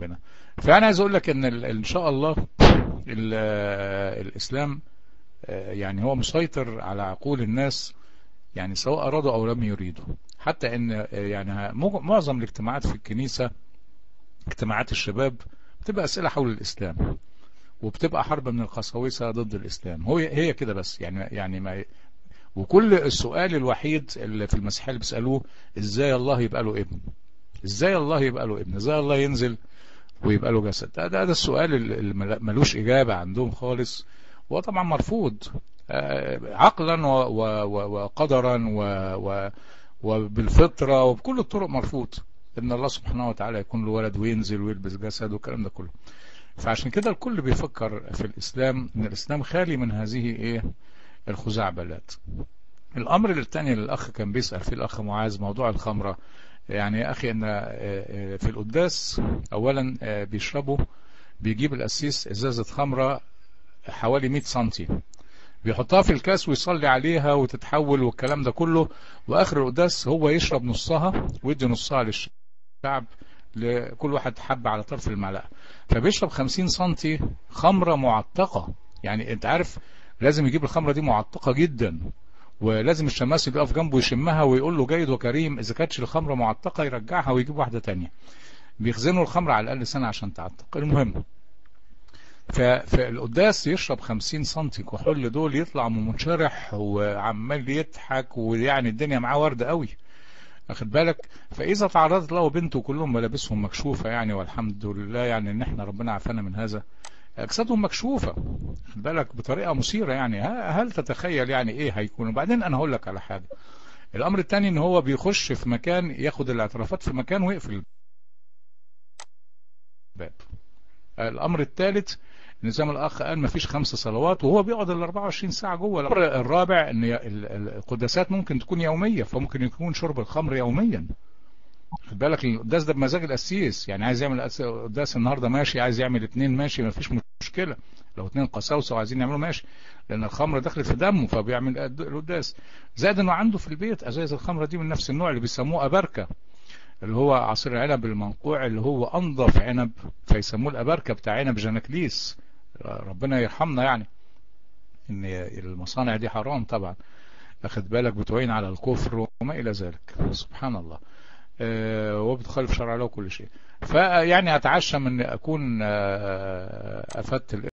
ربنا فانا عايز اقول لك ان ان شاء الله الاسلام يعني هو مسيطر على عقول الناس يعني سواء ارادوا او لم يريدوا حتى ان يعني معظم الاجتماعات في الكنيسة اجتماعات الشباب بتبقى اسئلة حول الاسلام وبتبقى حرب من القساوسة ضد الاسلام هو هي كده بس يعني يعني ما وكل السؤال الوحيد اللي في المسيحية اللي بيسألوه ازاي الله يبقى له ابن ازاي الله يبقى له ابن ازاي الله ينزل ويبقى له جسد ده, ده, ده السؤال اللي ملوش اجابة عندهم خالص وهو طبعا مرفوض عقلا وقدرا وبالفطرة وبكل الطرق مرفوض ان الله سبحانه وتعالى يكون له ولد وينزل ويلبس جسد والكلام ده كله فعشان كده الكل بيفكر في الاسلام ان الاسلام خالي من هذه ايه الخزعبلات الامر الثاني اللي الاخ كان بيسأل فيه الاخ معاذ موضوع الخمرة يعني يا اخي ان في القداس اولا بيشربوا بيجيب القسيس ازازة خمرة حوالي 100 سنتي بيحطها في الكاس ويصلي عليها وتتحول والكلام ده كله واخر القداس هو يشرب نصها ويدي نصها للشعب لكل واحد حبة على طرف المعلقة فبيشرب 50 سنتي خمرة معتقة يعني انت عارف لازم يجيب الخمرة دي معتقة جدا ولازم الشماس اللي يقف جنبه يشمها ويقول له جيد وكريم اذا كانتش الخمرة معتقة يرجعها ويجيب واحدة تانية بيخزنوا الخمرة على الاقل سنة عشان تعتق المهم فالقداس يشرب 50 سنتي كحول دول يطلع منشرح وعمال يضحك ويعني الدنيا معاه وردة قوي اخد بالك فاذا تعرضت له بنته كلهم ملابسهم مكشوفة يعني والحمد لله يعني ان احنا ربنا عافانا من هذا اجسادهم مكشوفة خد بالك بطريقة مثيرة يعني هل تتخيل يعني ايه هيكون وبعدين انا هقول لك على حاجة الامر الثاني ان هو بيخش في مكان ياخد الاعترافات في مكان ويقفل الباب الامر الثالث ان زي ما الاخ قال مفيش خمس صلوات وهو بيقعد ال 24 ساعه جوه الامر الرابع ان القداسات ممكن تكون يوميه فممكن يكون شرب الخمر يوميا خد بالك القداس ده بمزاج القسيس يعني عايز يعمل قداس النهارده ماشي عايز يعمل اثنين ماشي مفيش مشكله لو اثنين قساوسه وعايزين يعملوا ماشي لان الخمر دخلت في دمه فبيعمل القداس زائد انه عنده في البيت ازايز الخمره دي من نفس النوع اللي بيسموه ابركه اللي هو عصير العنب المنقوع اللي هو انضف عنب فيسموه الابركه بتاع عنب جناكليس ربنا يرحمنا يعني ان المصانع دي حرام طبعا اخد بالك بتعين على الكفر وما الى ذلك سبحان الله أه وبتخالف شرع الله وكل شيء فيعني اتعشى من اكون أه افدت